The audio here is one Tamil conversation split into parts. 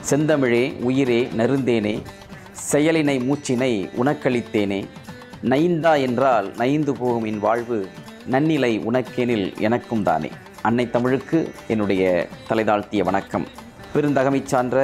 செந்தமிழே உயிரே நருந்தேனே செயலினை மூச்சினை உனக்களித்தேனே நைந்தா என்றால் நைந்து போகும் என் வாழ்வு நன்னிலை உனக்கெனில் எனக்கும் தானே அன்னை தமிழுக்கு என்னுடைய தலைதாழ்த்திய வணக்கம் பெருந்தகமை சான்ற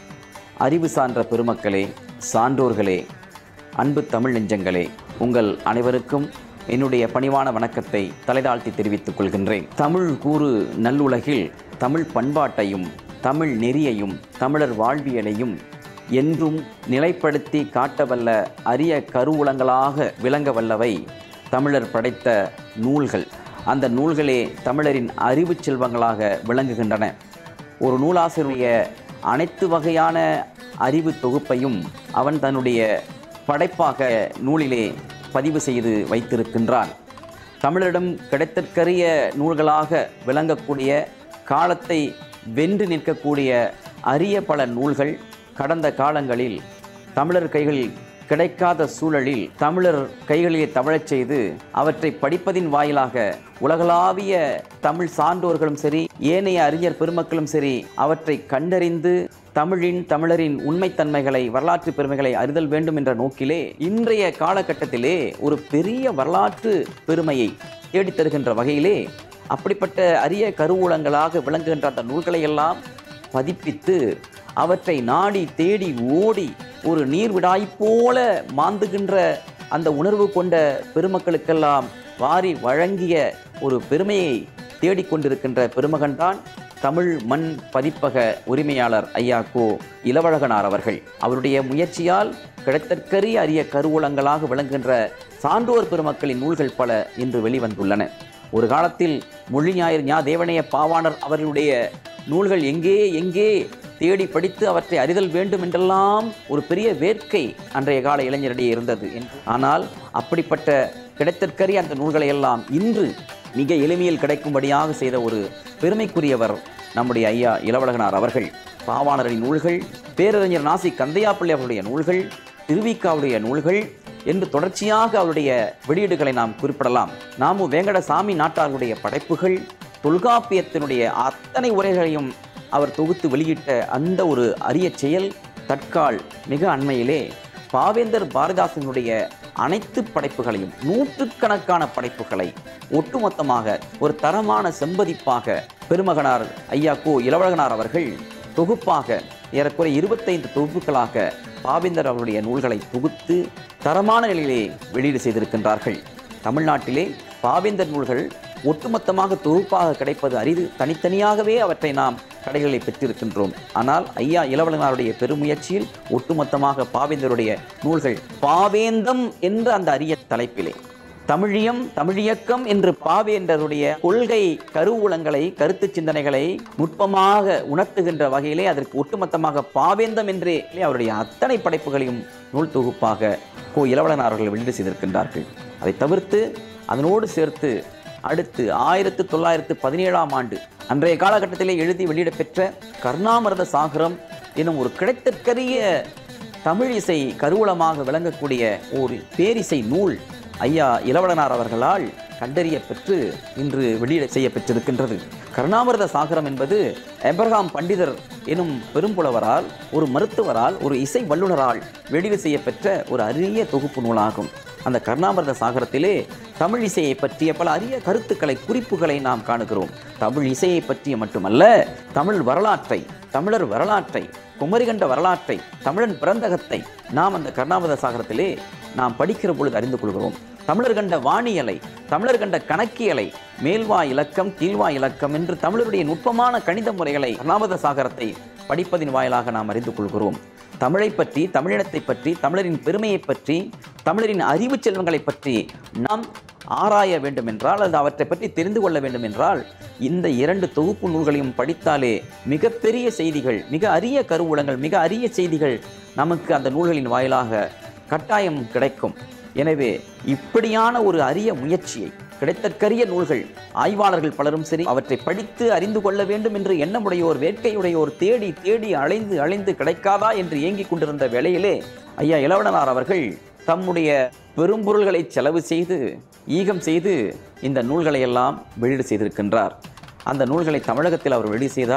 அறிவு சான்ற பெருமக்களே சான்றோர்களே அன்பு தமிழ் நெஞ்சங்களே உங்கள் அனைவருக்கும் என்னுடைய பணிவான வணக்கத்தை தலைதாழ்த்தி தெரிவித்துக் கொள்கின்றேன் தமிழ் கூறு நல்லுலகில் தமிழ் பண்பாட்டையும் தமிழ் நெறியையும் தமிழர் வாழ்வியலையும் என்றும் நிலைப்படுத்தி காட்டவல்ல அரிய கருவூலங்களாக விளங்க வல்லவை தமிழர் படைத்த நூல்கள் அந்த நூல்களே தமிழரின் அறிவுச் செல்வங்களாக விளங்குகின்றன ஒரு நூலாசிரியருடைய அனைத்து வகையான அறிவு தொகுப்பையும் அவன் தன்னுடைய படைப்பாக நூலிலே பதிவு செய்து வைத்திருக்கின்றான் தமிழரிடம் கிடைத்தற்கரிய நூல்களாக விளங்கக்கூடிய காலத்தை வென்று நிற்கக்கூடிய அரிய பல நூல்கள் கடந்த காலங்களில் தமிழர் கைகளில் கிடைக்காத சூழலில் தமிழர் கைகளிலே தவழச் செய்து அவற்றை படிப்பதின் வாயிலாக உலகளாவிய தமிழ் சான்றோர்களும் சரி ஏனைய அறிஞர் பெருமக்களும் சரி அவற்றை கண்டறிந்து தமிழின் தமிழரின் உண்மைத்தன்மைகளை வரலாற்று பெருமைகளை அறிதல் வேண்டும் என்ற நோக்கிலே இன்றைய காலகட்டத்திலே ஒரு பெரிய வரலாற்று பெருமையை தேடித் தருகின்ற வகையிலே அப்படிப்பட்ட அரிய கருவூலங்களாக விளங்குகின்ற அந்த நூல்களை எல்லாம் பதிப்பித்து அவற்றை நாடி தேடி ஓடி ஒரு நீர்விடாய் போல மாந்துகின்ற அந்த உணர்வு கொண்ட பெருமக்களுக்கெல்லாம் வாரி வழங்கிய ஒரு பெருமையை தேடிக்கொண்டிருக்கின்ற பெருமகன்தான் தமிழ் மண் பதிப்பக உரிமையாளர் ஐயா கோ இளவழகனார் அவர்கள் அவருடைய முயற்சியால் கிடைத்தற்கரிய அரிய கருவூலங்களாக விளங்குகின்ற சான்றோர் பெருமக்களின் நூல்கள் பல இன்று வெளிவந்துள்ளன ஒரு காலத்தில் மொழி ஞாயிறு ஞா தேவனைய பாவாணர் அவர்களுடைய நூல்கள் எங்கே எங்கே தேடி படித்து அவற்றை அறிதல் வேண்டும் என்றெல்லாம் ஒரு பெரிய வேட்கை அன்றைய கால இளைஞரிடையே இருந்தது என்று ஆனால் அப்படிப்பட்ட கிடைத்தற்கரிய அந்த நூல்களை எல்லாம் இன்று மிக எளிமையில் கிடைக்கும்படியாக செய்த ஒரு பெருமைக்குரியவர் நம்முடைய ஐயா இளவழகனார் அவர்கள் பாவாணரின் நூல்கள் பேரறிஞர் நாசி கந்தையாப்பிள்ளை அவருடைய நூல்கள் திருவிக்காவுடைய நூல்கள் என்று தொடர்ச்சியாக அவருடைய வெளியீடுகளை நாம் குறிப்பிடலாம் நாமு வேங்கடசாமி நாட்டாருடைய படைப்புகள் தொல்காப்பியத்தினுடைய அத்தனை உரைகளையும் அவர் தொகுத்து வெளியிட்ட அந்த ஒரு அரிய செயல் தற்கால் மிக அண்மையிலே பாவேந்தர் பாரதிதாசனுடைய அனைத்து படைப்புகளையும் நூற்றுக்கணக்கான படைப்புகளை ஒட்டுமொத்தமாக ஒரு தரமான செம்பதிப்பாக பெருமகனார் ஐயா கோ இளவழகனார் அவர்கள் தொகுப்பாக ஏறக்குறைய இருபத்தைந்து தொகுப்புகளாக பாவேந்தர் அவருடைய நூல்களை தொகுத்து தரமான நிலையிலே வெளியீடு செய்திருக்கின்றார்கள் தமிழ்நாட்டிலே பாவேந்தர் நூல்கள் ஒட்டுமொத்தமாக தொகுப்பாக கிடைப்பது அரிது தனித்தனியாகவே அவற்றை நாம் கடைகளில் பெற்றிருக்கின்றோம் ஆனால் ஐயா இளவலனாருடைய பெருமுயற்சியில் ஒட்டுமொத்தமாக பாவேந்தருடைய நூல்கள் பாவேந்தம் என்ற அந்த அரிய தலைப்பிலே தமிழியம் தமிழியக்கம் என்று பாவேந்தருடைய கொள்கை கருவூலங்களை கருத்து சிந்தனைகளை நுட்பமாக உணர்த்துகின்ற வகையிலே அதற்கு ஒட்டுமொத்தமாக பாவேந்தம் என்றே அவருடைய அத்தனை படைப்புகளையும் நூல் தொகுப்பாக கோ இளவலன் அவர்கள் வெளியீடு செய்திருக்கின்றார்கள் அதை தவிர்த்து அதனோடு சேர்த்து அடுத்து ஆயிரத்து தொள்ளாயிரத்து பதினேழாம் ஆண்டு அன்றைய காலகட்டத்திலே எழுதி வெளியிடப்பெற்ற கர்ணாமிரத சாகரம் எனும் ஒரு கிடைத்தற்கரிய தமிழ் இசை கருவூலமாக விளங்கக்கூடிய ஒரு பேரிசை நூல் ஐயா இளவலனார் அவர்களால் கண்டறிய பெற்று இன்று வெளியிட செய்ய பெற்றிருக்கின்றது கருணாமிரத சாகரம் என்பது எப்ரஹாம் பண்டிதர் எனும் பெரும்புலவரால் ஒரு மருத்துவரால் ஒரு இசை வல்லுநரால் வெளியீடு செய்யப்பெற்ற ஒரு அரிய தொகுப்பு நூலாகும் அந்த கருணாமிரத சாகரத்திலே தமிழ் இசையை பற்றிய பல அரிய கருத்துக்களை குறிப்புகளை நாம் காணுகிறோம் தமிழ் இசையை பற்றிய மட்டுமல்ல தமிழ் வரலாற்றை தமிழர் வரலாற்றை குமரிகண்ட வரலாற்றை தமிழன் பிறந்தகத்தை நாம் அந்த கருணாமிரத சாகரத்திலே நாம் படிக்கிற பொழுது அறிந்து கொள்கிறோம் தமிழர் கண்ட வாணியலை தமிழர் கண்ட கணக்கியலை மேல்வா இலக்கம் கீழ்வா இலக்கம் என்று தமிழருடைய நுட்பமான கணித முறைகளை கருணாமிரத சாகரத்தை படிப்பதின் வாயிலாக நாம் அறிந்து கொள்கிறோம் தமிழை பற்றி தமிழினத்தை பற்றி தமிழரின் பெருமையை பற்றி தமிழரின் அறிவு செல்வங்களை பற்றி நாம் ஆராய வேண்டும் என்றால் அல்லது அவற்றை பற்றி தெரிந்து கொள்ள வேண்டும் என்றால் இந்த இரண்டு தொகுப்பு நூல்களையும் படித்தாலே மிகப்பெரிய செய்திகள் மிக அரிய கருவூலங்கள் மிக அரிய செய்திகள் நமக்கு அந்த நூல்களின் வாயிலாக கட்டாயம் கிடைக்கும் எனவே இப்படியான ஒரு அரிய முயற்சியை கிடைத்தற்கரிய நூல்கள் ஆய்வாளர்கள் பலரும் சரி அவற்றை படித்து அறிந்து கொள்ள வேண்டும் என்று எண்ணமுடையோர் வேட்கையுடையோர் தேடி தேடி அலைந்து அலைந்து கிடைக்காதா என்று ஏங்கிக் கொண்டிருந்த வேளையிலே ஐயா இளவனார் அவர்கள் தம்முடைய பெரும்பொருள்களை செலவு செய்து ஈகம் செய்து இந்த நூல்களை எல்லாம் வெளியீடு செய்திருக்கின்றார் அந்த நூல்களை தமிழகத்தில் அவர் வெளி செய்தார்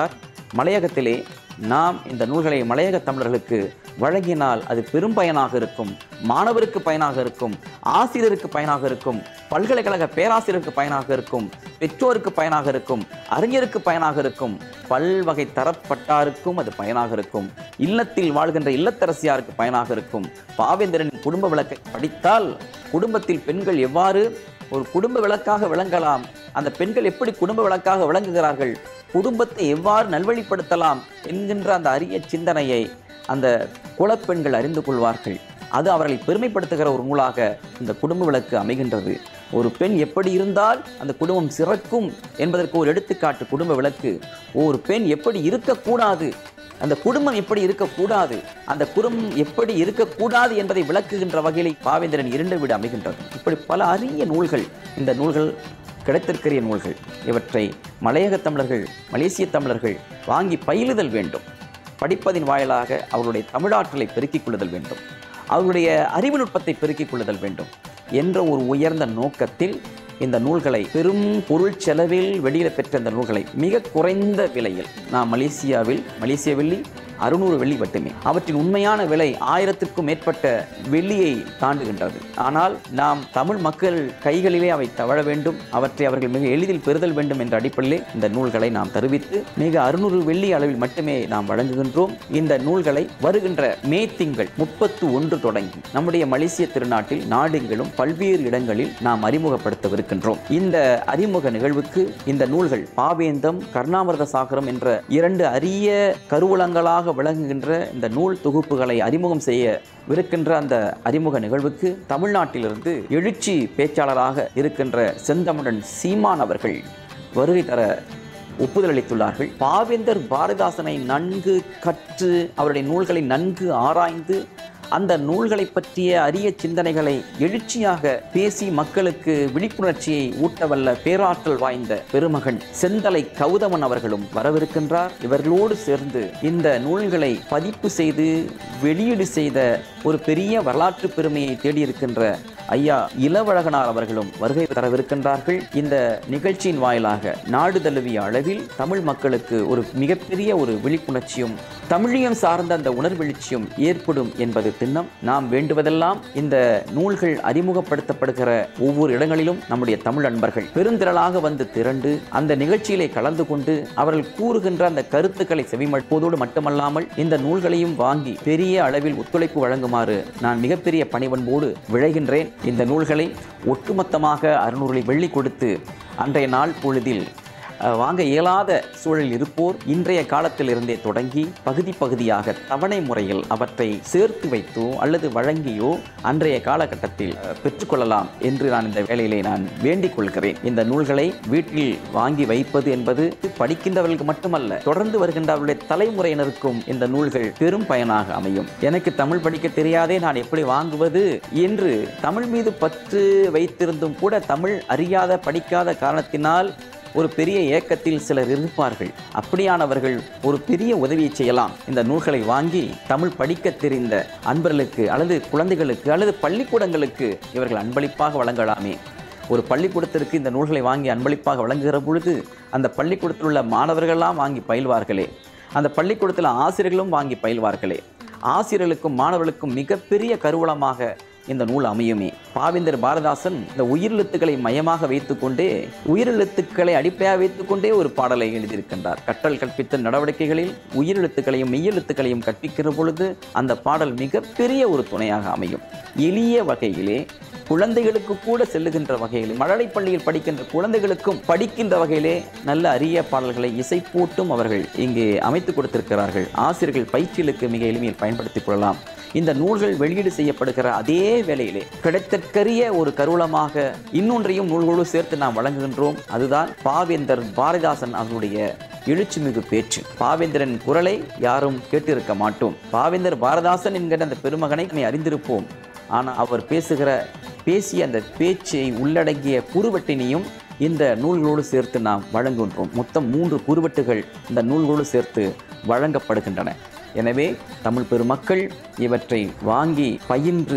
மலையகத்திலே நாம் இந்த நூல்களை மலையக தமிழர்களுக்கு வழங்கினால் அது பெரும் பயனாக இருக்கும் மாணவருக்கு பயனாக இருக்கும் ஆசிரியருக்கு பயனாக இருக்கும் பல்கலைக்கழக பேராசிரியருக்கு பயனாக இருக்கும் பெற்றோருக்கு பயனாக இருக்கும் அறிஞருக்கு பயனாக இருக்கும் பல்வகை தரப்பட்டாருக்கும் அது பயனாக இருக்கும் இல்லத்தில் வாழ்கின்ற இல்லத்தரசியாருக்கு பயனாக இருக்கும் பாவேந்திரனின் குடும்ப விளக்கை படித்தால் குடும்பத்தில் பெண்கள் எவ்வாறு ஒரு குடும்ப விளக்காக விளங்கலாம் அந்த பெண்கள் எப்படி குடும்ப விளக்காக விளங்குகிறார்கள் குடும்பத்தை எவ்வாறு நல்வழிப்படுத்தலாம் என்கின்ற அந்த அரிய சிந்தனையை அந்த குலப்பெண்கள் அறிந்து கொள்வார்கள் அது அவர்களை பெருமைப்படுத்துகிற ஒரு நூலாக இந்த குடும்ப விளக்கு அமைகின்றது ஒரு பெண் எப்படி இருந்தால் அந்த குடும்பம் சிறக்கும் என்பதற்கு ஒரு எடுத்துக்காட்டு குடும்ப விளக்கு ஒரு பெண் எப்படி இருக்கக்கூடாது அந்த குடும்பம் எப்படி இருக்கக்கூடாது அந்த குடும்பம் எப்படி இருக்கக்கூடாது என்பதை விளக்குகின்ற வகையில் பாவேந்திரன் இரண்டு வீடு அமைகின்றது இப்படி பல அரிய நூல்கள் இந்த நூல்கள் கிடைத்திருக்கிற நூல்கள் இவற்றை மலையக தமிழர்கள் மலேசிய தமிழர்கள் வாங்கி பயிலுதல் வேண்டும் படிப்பதின் வாயிலாக அவர்களுடைய தமிழாற்றலை பெருக்கிக் கொள்ளுதல் வேண்டும் அவர்களுடைய அறிவு நுட்பத்தை பெருக்கிக் கொள்ளுதல் வேண்டும் என்ற ஒரு உயர்ந்த நோக்கத்தில் இந்த நூல்களை பெரும் பொருள் செலவில் வெளியிட பெற்ற இந்த நூல்களை மிக குறைந்த விலையில் நாம் மலேசியாவில் மலேசிய வெள்ளி அறுநூறு வெள்ளி மட்டுமே அவற்றின் உண்மையான விலை ஆயிரத்திற்கும் மேற்பட்ட வெள்ளியை தாண்டுகின்றது ஆனால் நாம் தமிழ் மக்கள் கைகளிலே அவை தவழ வேண்டும் அவற்றை அவர்கள் மிக எளிதில் பெறுதல் வேண்டும் என்ற அடிப்படையிலே இந்த நூல்களை நாம் தருவித்து மிக அறுநூறு வெள்ளி அளவில் மட்டுமே நாம் வழங்குகின்றோம் இந்த நூல்களை வருகின்ற மே திங்கள் முப்பத்து ஒன்று தொடங்கி நம்முடைய மலேசிய திருநாட்டில் நாடெங்கிலும் பல்வேறு இடங்களில் நாம் அறிமுகப்படுத்தவிருக்கின்றோம் இந்த அறிமுக நிகழ்வுக்கு இந்த நூல்கள் பாவேந்தம் கர்ணாமிரத சாகரம் என்ற இரண்டு அரிய கருவூலங்களாக விளங்குகின்ற இந்த நூல் தொகுப்புகளை அறிமுகம் செய்ய விருக்கின்ற அந்த அறிமுக நிகழ்வுக்கு தமிழ்நாட்டிலிருந்து எழுச்சி பேச்சாளராக இருக்கின்ற செந்தமிழன் சீமான் அவர்கள் வருகை தர ஒப்புதல் அளித்துள்ளார்கள் பாவேந்தர் பாரதிதாசனை நன்கு கற்று அவருடைய நூல்களை நன்கு ஆராய்ந்து அந்த நூல்களை பற்றிய அரிய சிந்தனைகளை எழுச்சியாக பேசி மக்களுக்கு விழிப்புணர்ச்சியை ஊட்டவல்ல பேராற்றல் வாய்ந்த பெருமகன் செந்தலை கௌதமன் அவர்களும் வரவிருக்கின்றார் இவர்களோடு சேர்ந்து இந்த நூல்களை பதிப்பு செய்து வெளியீடு செய்த ஒரு பெரிய வரலாற்று பெருமையை தேடியிருக்கின்ற ஐயா இளவழகனார் அவர்களும் வருகை தரவிருக்கின்றார்கள் இந்த நிகழ்ச்சியின் வாயிலாக நாடு தழுவிய அளவில் தமிழ் மக்களுக்கு ஒரு மிகப்பெரிய ஒரு விழிப்புணர்ச்சியும் தமிழியம் சார்ந்த அந்த உணர்வெழுச்சியும் ஏற்படும் என்பது திண்ணம் நாம் வேண்டுவதெல்லாம் இந்த நூல்கள் அறிமுகப்படுத்தப்படுகிற ஒவ்வொரு இடங்களிலும் நம்முடைய தமிழ் அன்பர்கள் பெருந்திரளாக வந்து திரண்டு அந்த நிகழ்ச்சியிலே கலந்து கொண்டு அவர்கள் கூறுகின்ற அந்த கருத்துக்களை செவிமடுப்பதோடு மட்டுமல்லாமல் இந்த நூல்களையும் வாங்கி பெரிய அளவில் ஒத்துழைப்பு வழங்குமாறு நான் மிகப்பெரிய பணிவன்போடு விழைகின்றேன் இந்த நூல்களை ஒட்டுமொத்தமாக அறுநூறு வெள்ளி கொடுத்து அன்றைய நாள் பொழுதில் அஹ், வாங்க இயலாத சூழலில் இருப்போர் இன்றைய காலத்திலிருந்தே தொடங்கி பகுதி பகுதியாக தவணை முறையில் அவற்றை சேர்த்து வைத்தோ அல்லது வழங்கியோ அன்றைய காலகட்டத்தில் அஹ், பெற்றுக்கொள்ளலாம் என்று நான் இந்த வேளையிலே நான் வேண்டிக் கொள்கிறேன் இந்த நூல்களை வீட்டில் வாங்கி வைப்பது என்பது படிக்கின்றவர்களுக்கு மட்டுமல்ல தொடர்ந்து வருகின்ற அவருடைய தலைமுறையினருக்கும் இந்த நூல்கள் பெரும் பயனாக அமையும் எனக்கு தமிழ் படிக்க தெரியாதே நான் எப்படி வாங்குவது என்று தமிழ் மீது பற்று வைத்திருந்தும் கூட தமிழ் அறியாத படிக்காத காரணத்தினால் ஒரு பெரிய ஏக்கத்தில் சிலர் இருப்பார்கள் அப்படியானவர்கள் ஒரு பெரிய உதவியை செய்யலாம் இந்த நூல்களை வாங்கி தமிழ் படிக்க தெரிந்த அன்பர்களுக்கு அல்லது குழந்தைகளுக்கு அல்லது பள்ளிக்கூடங்களுக்கு இவர்கள் அன்பளிப்பாக வழங்கலாமே ஒரு பள்ளிக்கூடத்திற்கு இந்த நூல்களை வாங்கி அன்பளிப்பாக வழங்குகிற பொழுது அந்த பள்ளிக்கூடத்தில் உள்ள மாணவர்கள்லாம் வாங்கி பயில்வார்களே அந்த பள்ளிக்கூடத்தில் ஆசிரியர்களும் வாங்கி பயில்வார்களே ஆசிரியர்களுக்கும் மாணவர்களுக்கும் மிகப்பெரிய கருவூலமாக இந்த நூல் அமையுமே பாவேந்தர் பாரதாசன் இந்த உயிரெழுத்துக்களை மையமாக வைத்துக்கொண்டே உயிரெழுத்துக்களை அடிப்படையாக வைத்துக்கொண்டே ஒரு பாடலை எழுதியிருக்கின்றார் கற்றல் கற்பித்த நடவடிக்கைகளில் உயிரெழுத்துக்களையும் மெய்யெழுத்துக்களையும் கற்பிக்கிற பொழுது அந்த பாடல் மிகப்பெரிய ஒரு துணையாக அமையும் எளிய வகையிலே குழந்தைகளுக்கு கூட செல்லுகின்ற வகையிலே மழலை பள்ளியில் படிக்கின்ற குழந்தைகளுக்கும் படிக்கின்ற வகையிலே நல்ல அரிய பாடல்களை இசை போட்டும் அவர்கள் இங்கே அமைத்து கொடுத்திருக்கிறார்கள் ஆசிரியர்கள் பயிற்சிகளுக்கு மிக எளிமையில் பயன்படுத்திக் கொள்ளலாம் இந்த நூல்கள் வெளியீடு செய்யப்படுகிற அதே வேளையிலே கிடைத்தற்கரிய ஒரு கருவூலமாக இன்னொன்றையும் நூல்களோடு சேர்த்து நாம் வழங்குகின்றோம் அதுதான் பாவேந்தர் பாரதிதாசன் அவர்களுடைய எழுச்சிமிகு பேச்சு பாவேந்திரன் குரலை யாரும் கேட்டிருக்க மாட்டோம் பாவேந்தர் பாரதாசன் என்கிற அந்த பெருமகனை நாம் அறிந்திருப்போம் ஆனால் அவர் பேசுகிற பேசிய அந்த பேச்சை உள்ளடங்கிய குறுவட்டினையும் இந்த நூல்களோடு சேர்த்து நாம் வழங்குகின்றோம் மொத்தம் மூன்று குறுவட்டுகள் இந்த நூல்களோடு சேர்த்து வழங்கப்படுகின்றன எனவே தமிழ் பெருமக்கள் இவற்றை வாங்கி பயின்று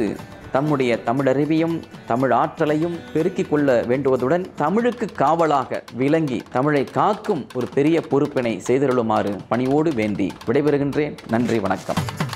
தம்முடைய தமிழறிவையும் தமிழ் ஆற்றலையும் பெருக்கிக் கொள்ள வேண்டுவதுடன் தமிழுக்கு காவலாக விளங்கி தமிழை காக்கும் ஒரு பெரிய பொறுப்பினை செய்திருளுமாறு பணிவோடு வேண்டி விடைபெறுகின்றேன் நன்றி வணக்கம்